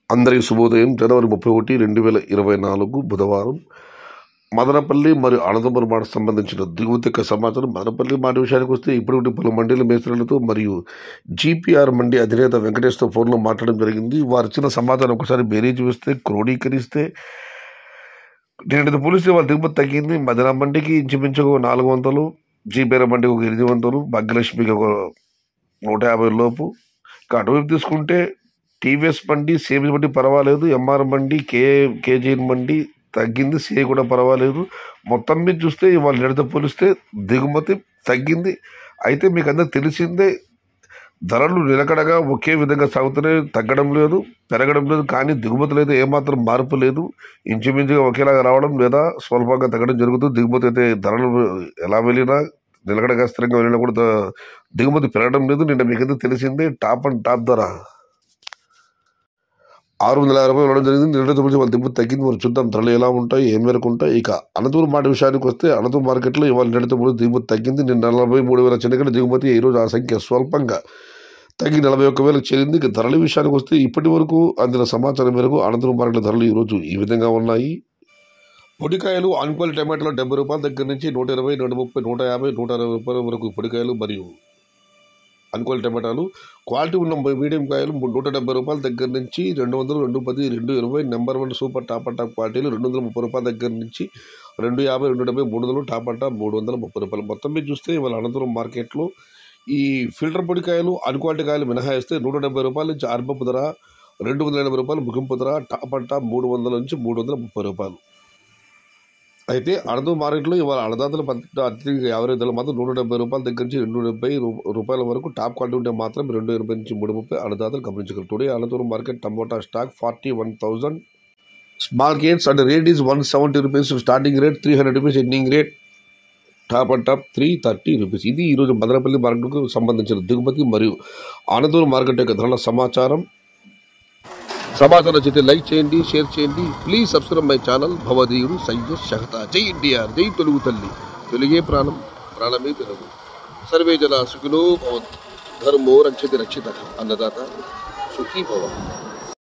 అందరికీ శుభోదయం జనవరి ముప్పై ఒకటి రెండు వేల ఇరవై నాలుగు బుధవారం మదనపల్లి మరియు అనంతపురం మాట సంబంధించిన దిగువతెక్క సమాచారం మదనపల్లి మాట విషయానికి వస్తే ఇప్పటి పలు మండీల మేస్త్రులతో మరియు జీపీఆర్ మండి అధినేత వెంకటేష్తో ఫోన్లో మాట్లాడడం జరిగింది వారు ఇచ్చిన సమాచారం ఒకసారి బేరీజ్ వేస్తే క్రోడీకరిస్తే నేటి పోలిస్తే వాళ్ళ దిగుమతి తగ్గింది మదన మండికి ఇంచుమించు ఒక నాలుగు వందలు జీపీఆర్ మండికి ఒక ఎనిమిది వందలు భాగ్యలక్ష్మికి ఒక నూట యాభై లోపు ఇక అటువైపు తీసుకుంటే టీవీఎస్ బండి సేమ్ బండి పర్వాలేదు ఎంఆర్ బండి కే కేజీ బండి తగ్గింది సే కూడా పర్వాలేదు మొత్తం మీద చూస్తే ఇవాళ నిడత పోలిస్తే దిగుమతి తగ్గింది అయితే మీకు అందరికి తెలిసిందే ధరలు నిలకడగా ఒకే విధంగా సాగుతున్నాయి తగ్గడం లేదు పెరగడం లేదు కానీ దిగుమతులు అయితే ఏమాత్రం మార్పు లేదు ఇంచుమించుగా ఒకేలాగా రావడం లేదా స్వల్పంగా తగ్గడం జరుగుతుంది దిగుమతి అయితే ధరలు ఎలా వెళ్ళినా నిలకడగా స్థిరంగా వెళ్ళినా కూడా ద- దిగుమతి పెరగడం లేదు నిన్న మీకైతే తెలిసిందే టాప్ అండ్ టాప్ ధర ఆరు వందల యాభై రూపాయలు ఇవ్వడం జరిగింది నిన్నటి గురించి వాళ్ళ దిగుమతి తగ్గింది మరి చూద్దాం ధరలు ఎలా ఉంటాయి ఏం మేరకు ఉంటాయి ఇక అనంతపురం మాట విషయానికి వస్తే అనంతపురం మార్కెట్లో ఇవాళ నిన్నటి ముందు దిగుమతి తగ్గింది నిన్న నలభై మూడు వేల చిన్నకడ దిగుమతి ఈ రోజు ఆ సంఖ్య స్వల్పంగా తగ్గి నలభై ఒక్క వేలకు చేరింది ఇక ధరల విషయానికి వస్తే ఇప్పటి వరకు అందిన సమాచారం మేరకు అనంతపురం మార్కెట్ ధరలు ఈరోజు ఈ విధంగా ఉన్నాయి పొడికాయలు ఆన్క్వల్ టమాటాలు డెబ్బై రూపాయల దగ్గర నుంచి నూట ఇరవై నూట ముప్పై నూట యాభై నూట అరవై రూపాయల వరకు పొడికాయలు మరియు అనుకోని టమాటాలు క్వాలిటీ ఉన్న మీడియం కాయలు ము- నూట డెబ్బై రూపాయల దగ్గర నుంచి రెండు వందలు రెండు పది రెండు ఇరవై number one super top and top క్వాలిటీలు రెండు వందల ముప్పై రూపాయల దగ్గర నుంచి రెండు యాభై రెండు డెబ్బై మూడు వందలు టాప్ అండ్ టాప్ మూడు వందల ముప్పై రూపాయలు మొత్తం మీద చూస్తే ఇవాళ అనంతపురం మార్కెట్లో ఈ ఫిల్టర్ పొడికాయలు అన్క్వాలిటీ కాయలు మినహాయిస్తే నూట డెబ్బై రూపాయల నుంచి అర్బపు ధర రెండు వందల ఎనభై రూపాయలు ముగింపు ధర టాప్ అండ్ టాప్ మూడు వందల నుంచి మూడు వందల ముప్పై రూపాయలు అయితే అడదు మార్కెట్లో ఇవాళ అడదాతల పద్ధతి అత్యధిక యావరేజ్ ధరలు మాత్రం నూట డెబ్బై రూపాయల దగ్గర నుంచి రెండు డెబ్బై రూ- రూపాయల వరకు టాప్ క్వాలిటీ ఉంటే మాత్రం రెండు ఎనభై నుంచి మూడు ముప్పై అడదాతలు గమనించగలరు today Anantapuram market tomato stock forty one thousand small gates and rate is one seventy rupees starting rate three hundred rupees ending rate top and top three thirty rupees ఇది ఈరోజు మదనపల్లి మార్కెట్కు సంబంధించిన దిగుమతి మరియు అనంతపురం మార్కెట్ యొక్క ధరల సమాచారం సమాచారం నచ్చితే లైక్ చేయండి షేర్ చేయండి ప్లీజ్ సబ్స్క్రైబ్ మై ఛానల్ భవదీయుడు సయ్య శహత జై ఎన్టీఆర్ జై తెలుగు తల్లి తెలుగే ప్రాణం ప్రాణమే తెలుగు సర్వే జన సుఖినో భవంతు ధర్మో రక్షతి రక్షిత అన్నదాత సుఖీ భవ